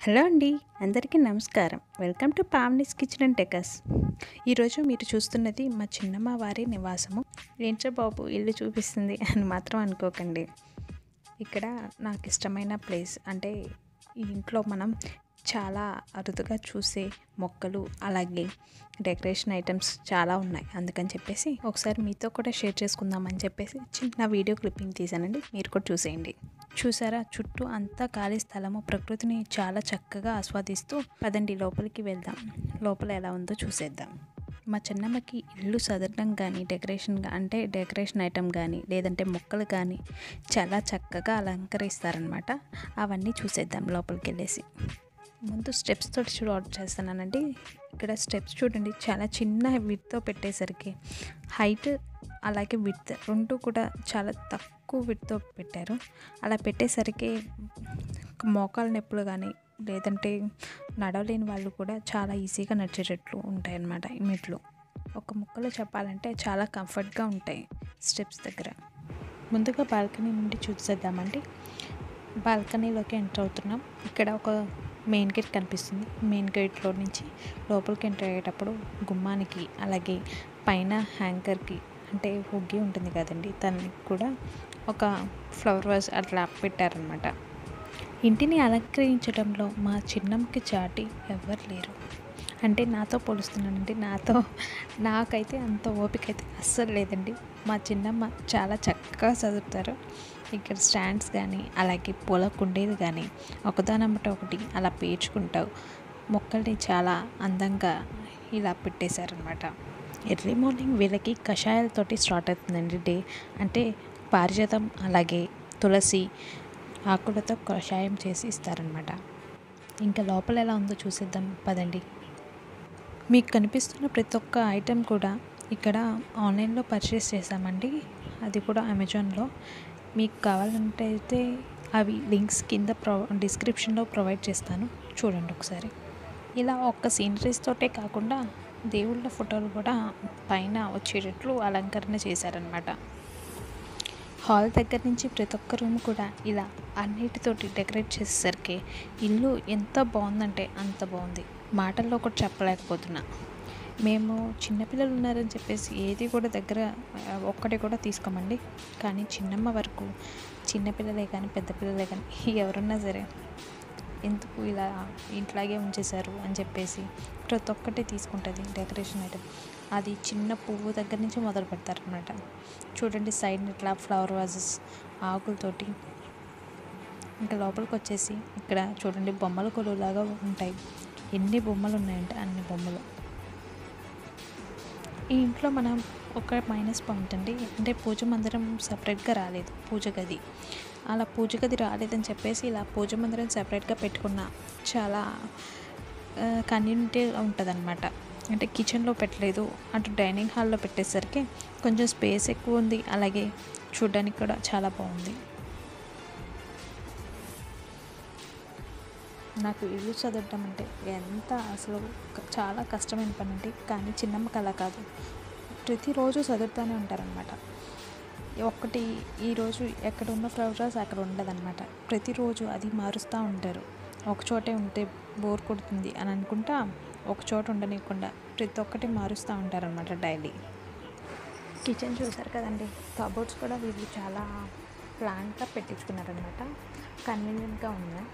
hello అండి అందరికీ నమస్కారం వెల్కమ్ టు పామ్నిస్ కిచెన్ అండ్ టెకస్ ఈరోజు మీరు చూస్తున్నది మా చిన్నమ్మ వారి నివాసము ఏంటో బాబు ఇల్లు చూపిస్తుంది అని మాత్రం అనుకోకండి ఇక్కడ నాకు ఇష్టమైన ప్లేస్ అంటే ఈ ఇంట్లో మనం చాలా అరుదుగా చూసే మొక్కలు అలాగే డెకరేషన్ ఐటమ్స్ చాలా ఉన్నాయి అందుకని చెప్పేసి ఒకసారి మీతో కూడా షేర్ చేసుకుందామని చెప్పేసి చిన్న వీడియో క్లిప్పింగ్ తీసానండి మీరు కూడా చూసేయండి చూసారా చుట్టూ అంతా ఖాళీ స్థలము ప్రకృతిని చాలా చక్కగా ఆస్వాదిస్తూ పదండి లోపలికి వెళ్దాం లోపల ఎలా ఉందో చూసేద్దాం మా చిన్నమ్మకి ఇల్లు సదరడం కానీ డెకరేషన్ అంటే డెకరేషన్ ఐటమ్ కానీ లేదంటే మొక్కలు కానీ చాలా చక్కగా అలంకరిస్తారనమాట అవన్నీ చూసేద్దాం లోపలికి వెళ్ళేసి ముందు స్టెప్స్ తోటి చూడ ఆర్డర్ చేస్తున్నానండి ఇక్కడ స్టెప్స్ చూడండి చాలా చిన్న విడ్తో పెట్టేసరికి హైట్ అలాగే విడ్త్ రెండు కూడా చాలా తక్కువ విడ్తో పెట్టారు అలా పెట్టేసరికి మోకాలు నొప్పులు కానీ లేదంటే నడవలేని వాళ్ళు కూడా చాలా ఈజీగా నడిచేటట్లు ఉంటాయి అన్నమాట ఈ మెట్లు ఒక ముక్కలో చెప్పాలంటే చాలా కంఫర్ట్గా ఉంటాయి స్టెప్స్ దగ్గర ముందుగా బాల్కనీ నుండి చూసేద్దామండి బాల్కనీలోకి ఎంటర్ అవుతున్నాం ఇక్కడ ఒక మెయిన్ గేట్ కనిపిస్తుంది మెయిన్ గేట్లో నుంచి లోపలికి ఎంటర్ అయ్యేటప్పుడు గుమ్మానికి అలాగే పైన హ్యాంగర్కి అంటే హుగ్గి ఉంటుంది కదండి దానికి కూడా ఒక ఫ్లవర్ వాజ్ అట్లా పెట్టారనమాట ఇంటిని అలంకరించడంలో మా చిన్నమ్మకి చాటి ఎవ్వరు లేరు అంటే నాతో పోలుస్తున్నానండి నాతో నాకైతే అంత ఓపిక అయితే అస్సలు లేదండి మా చిన్నమ్మ చాలా చక్కగా చదువుతారు ఇక్కడ స్టాండ్స్ కానీ అలాగే పూల కుండీలు కానీ ఒకదానమ్మట ఒకటి అలా పేర్చుకుంటావు మొక్కల్ని చాలా అందంగా ఇలా పెట్టేశారనమాట ఎర్లీ మార్నింగ్ వీళ్ళకి కషాయాలతోటి స్టార్ట్ అవుతుందండి డే అంటే పారిజాతం అలాగే తులసి ఆకులతో కషాయం చేసి ఇస్తారనమాట ఇంకా లోపల ఎలా ఉందో చూసేద్దాం పదండి మీకు కనిపిస్తున్న ప్రతి ఒక్క ఐటెం కూడా ఇక్కడ ఆన్లైన్లో పర్చేస్ చేసామండి అది కూడా అమెజాన్లో మీకు కావాలంటే అయితే అవి లింక్స్ కింద ప్రొ డిస్క్రిప్షన్లో ప్రొవైడ్ చేస్తాను చూడండి ఒకసారి ఇలా ఒక్క సీనరీస్ తోటే కాకుండా దేవుళ్ళ ఫోటోలు కూడా పైన వచ్చేటట్లు అలంకరణ చేశారనమాట హాల్ దగ్గర నుంచి ప్రతి ఒక్క రూమ్ కూడా ఇలా అన్నిటితోటి డెకరేట్ చేసేసరికి ఇల్లు ఎంత బాగుందంటే అంత బాగుంది మాటల్లో కూడా చెప్పలేకపోతున్నా మేము చిన్నపిల్లలు ఉన్నారని చెప్పేసి ఏది కూడా దగ్గర ఆ, ఒక్కటి కూడా తీసుకోమండి కానీ చిన్నమ్మ వరకు చిన్నపిల్లలే కానీ పెద్ద పిల్లలే కానీ ఎవరున్నా సరే ఎందుకు ఇలా ఇంట్లాగే ఉంచేశారు అని చెప్పేసి ప్రతి ఒక్కటి తీసుకుంటుంది డెకరేషన్ ఐటమ్ అది చిన్న పువ్వు దగ్గర నుంచి మొదలు పెడతారనమాట చూడండి సైడ్ ఇట్లా ఫ్లవర్ వాజెస్ ఆకులతోటి ఇంకా లోపలికి వచ్చేసి ఇక్కడ చూడండి బొమ్మల కొలువులాగా ఉంటాయి ఎన్ని బొమ్మలు ఉన్నాయంటే అన్ని బొమ్మలు ఈ ఇంట్లో మనం ఒక మైనస్ పాయింట్ అండి అంటే పూజ మందిరం సపరేట్గా రాలేదు పూజ గది అలా పూజ గది రాలేదని చెప్పేసి ఇలా పూజ మందిరం సపరేట్గా పెట్టుకున్న చాలా కన్వీనియంట్గా ఉంటుంది అనమాట అంటే కిచెన్లో పెట్టలేదు అటు డైనింగ్ హాల్లో పెట్టేసరికి కొంచెం స్పేస్ ఎక్కువ ఉంది అలాగే చూడడానికి కూడా చాలా బాగుంది నాకు ఇల్లు చదవడం అంటే ఎంత అసలు క- చాలా కష్టమైన పని అండి కానీ చిన్నమ్మకి అలా కాదు ప్రతిరోజు చదువుతూనే ఉంటారనమాట ఒక్కటి ఈరోజు ఎక్కడ ఉన్న ఫ్లవర్స్ అక్కడ ఉండదన్నమాట ప్రతిరోజు అది మారుస్తూ ఉంటారు ఒక చోటే ఉంటే బోర్ కొడుతుంది అని అనుకుంటా ఒక చోట ఉండనీయకుండా ప్రతి ఒక్కటి మారుస్తూ ఉంటారనమాట డైలీ కిచెన్ చూసారు కదండి కబోర్డ్స్ కూడా వీళ్ళు చాలా ప్లాన్గా పెట్టించుకున్నారనమాట కన్వీనియంట్గా ఉన్నాయి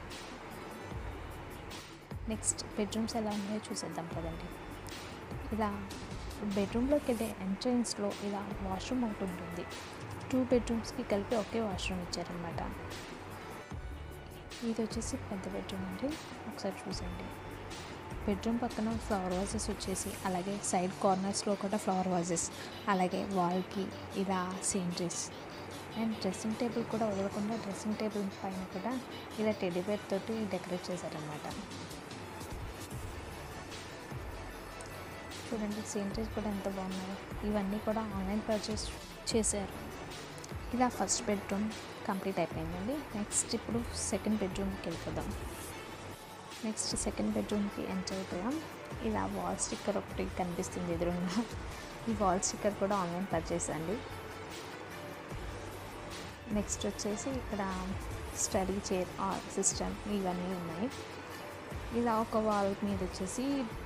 నెక్స్ట్ బెడ్రూమ్స్ ఎలా ఉన్నాయో చూసేద్దాం కదండి ఇలా బెడ్రూమ్లోకి వెళ్ళే ఎంట్రన్స్లో ఇలా వాష్రూమ్ ఒకటి ఉంటుంది టూ బెడ్రూమ్స్కి కలిపి ఒకే వాష్రూమ్ ఇచ్చారనమాట ఇది వచ్చేసి పెద్ద బెడ్రూమ్ అండి ఒకసారి చూసండి బెడ్రూమ్ పక్కన ఫ్లవర్ వాజెస్ వచ్చేసి అలాగే సైడ్ కార్నర్స్లో కూడా ఫ్లవర్ వాజెస్ అలాగే వాల్కి ఇలా సీనరీస్ అండ్ డ్రెస్సింగ్ టేబుల్ కూడా వదలకుండా డ్రెస్సింగ్ టేబుల్ పైన కూడా ఇలా టెడ్డీ బేర్ తోటి డెకరేట్ చేశారనమాట చూడండి సీనరీస్ కూడా ఎంత బాగున్నాయో ఇవన్నీ కూడా ఆన్లైన్ పర్చేస్ చేశారు ఇలా ఫస్ట్ బెడ్రూమ్ కంప్లీట్ అయిపోయిందండి నెక్స్ట్ ఇప్పుడు సెకండ్ బెడ్రూమ్కి వెళ్ళిపోదాం నెక్స్ట్ సెకండ్ బెడ్రూమ్కి ఎంటర్ అయిపోయాం ఇలా వాల్ స్టిక్కర్ ఒకటి కనిపిస్తుంది ఎదురుగా ఈ వాల్ స్టిక్కర్ కూడా ఆన్లైన్ పర్చేస్ అండి నెక్స్ట్ వచ్చేసి ఇక్కడ స్టడీ చైర్ సిస్టమ్ ఇవన్నీ ఉన్నాయి ఇలా ఒక వాల్ మీద వచ్చేసి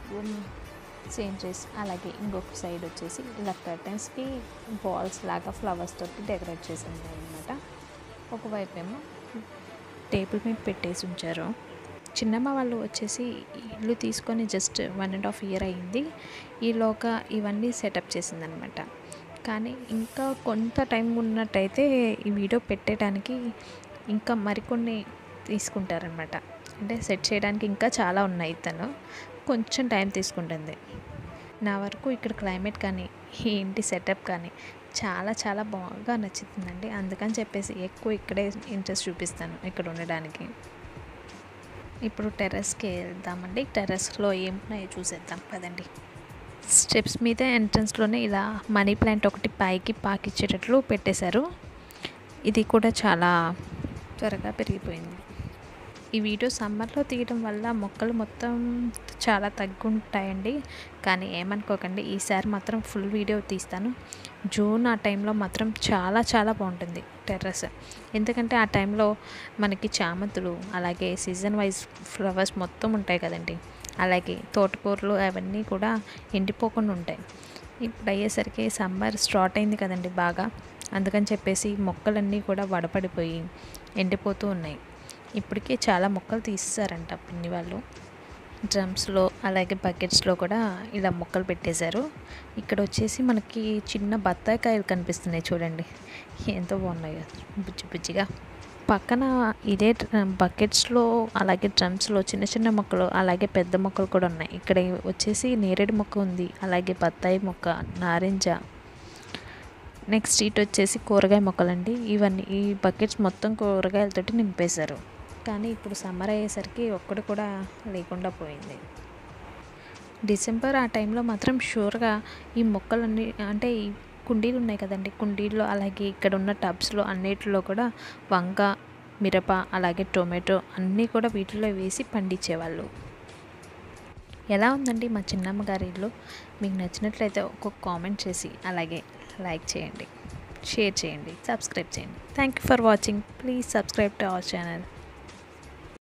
సేంట్రీస్ అలాగే ఇంకొక సైడ్ వచ్చేసి ఇలా కర్టెన్స్కి బాల్స్ లాగా ఫ్లవర్స్ తోటి డెకరేట్ చేసి ఉన్నాయి అనమాట ఒకవైపు ఏమో టేబుల్ మీద పెట్టేసి ఉంచారు చిన్నమ్మ వాళ్ళు వచ్చేసి ఇల్లు తీసుకొని just one and half year అయింది ఈలోగా ఇవన్నీ సెటప్ చేసిందనమాట కానీ ఇంకా కొంత టైం ఉన్నట్టయితే ఈ వీడియో పెట్టడానికి ఇంకా మరికొన్ని తీసుకుంటారనమాట అంటే సెట్ చేయడానికి ఇంకా చాలా ఉన్నాయి తను కొంచెం టైం తీసుకుంటుంది నా వరకు ఇక్కడ క్లైమేట్ కానీ ఈ ఇంటి సెటప్ కానీ చాలా చాలా బాగా నచ్చుతుందండి అందుకని చెప్పేసి ఎక్కువ ఇక్కడే ఇంట్రెస్ట్ చూపిస్తాను ఇక్కడ ఉండడానికి ఇప్పుడు టెర్రస్కి వెళ్దామండి టెర్రస్లో ఏమున్నాయో చూసేద్దాం పదండి స్టెప్స్ మీద ఎంట్రన్స్లోనే ఇలా మనీ ప్లాంట్ ఒకటి పైకి పాకిచ్చేటట్లు పెట్టేశారు ఇది కూడా చాలా త్వరగా పెరిగిపోయింది ఈ వీడియో సమ్మర్లో తీయడం వల్ల మొక్కలు మొత్తం చాలా తగ్గుంటాయండి కానీ ఏమనుకోకండి ఈసారి మాత్రం ఫుల్ వీడియో తీస్తాను జూన్ ఆ టైంలో మాత్రం చాలా చాలా బాగుంటుంది టెర్రస్ ఎందుకంటే ఆ టైంలో మనకి చామంతులు అలాగే సీజన్ వైజ్ ఫ్లవర్స్ మొత్తం ఉంటాయి కదండి అలాగే తోటకూరలు అవన్నీ కూడా ఎండిపోకుండా ఉంటాయి ఇప్పుడు అయ్యేసరికి సమ్మర్ స్టార్ట్ అయింది కదండి బాగా అందుకని చెప్పేసి మొక్కలన్నీ కూడా వడపడిపోయి ఎండిపోతూ ఉన్నాయి ఇప్పటికే చాలా మొక్కలు తీసేసారంట పిన్ని వాళ్ళు డ్రమ్స్లో అలాగే బకెట్స్లో కూడా ఇలా మొక్కలు పెట్టేశారు ఇక్కడ వచ్చేసి మనకి చిన్న బత్తాయికాయలు కనిపిస్తున్నాయి చూడండి ఎంతో బాగున్నాయో బుజ్జి బుజ్జిగా పక్కన ఇదే బకెట్స్లో అలాగే డ్రమ్స్లో చిన్న చిన్న మొక్కలు అలాగే పెద్ద మొక్కలు కూడా ఉన్నాయి ఇక్కడ వచ్చేసి నేరేడు మొక్క ఉంది అలాగే బత్తాయి మొక్క నారింజ నెక్స్ట్ ఇటు వచ్చేసి కూరగాయ మొక్కలండి ఇవన్నీ ఈ బకెట్స్ మొత్తం కూరగాయలతోటి నింపేశారు కానీ ఇప్పుడు సమ్మర్ అయ్యేసరికి ఒక్కడు కూడా లేకుండా పోయింది డిసెంబర్ ఆ టైంలో మాత్రం షూర్గా ఈ మొక్కలన్నీ అంటే ఈ కుండీలు ఉన్నాయి కదండి కుండీల్లో అలాగే ఇక్కడ ఉన్న టబ్స్లో అన్నిటిలో కూడా వంగ మిరప అలాగే టొమాటో అన్నీ కూడా వీటిలో వేసి పండించేవాళ్ళు ఎలా ఉందండి మా చిన్నమ్మ గారి ఇల్లు మీకు నచ్చినట్లయితే ఒక్కొక్క కామెంట్ చేసి అలాగే లైక్ చేయండి షేర్ చేయండి సబ్స్క్రైబ్ చేయండి thank you for watching please subscribe to our channel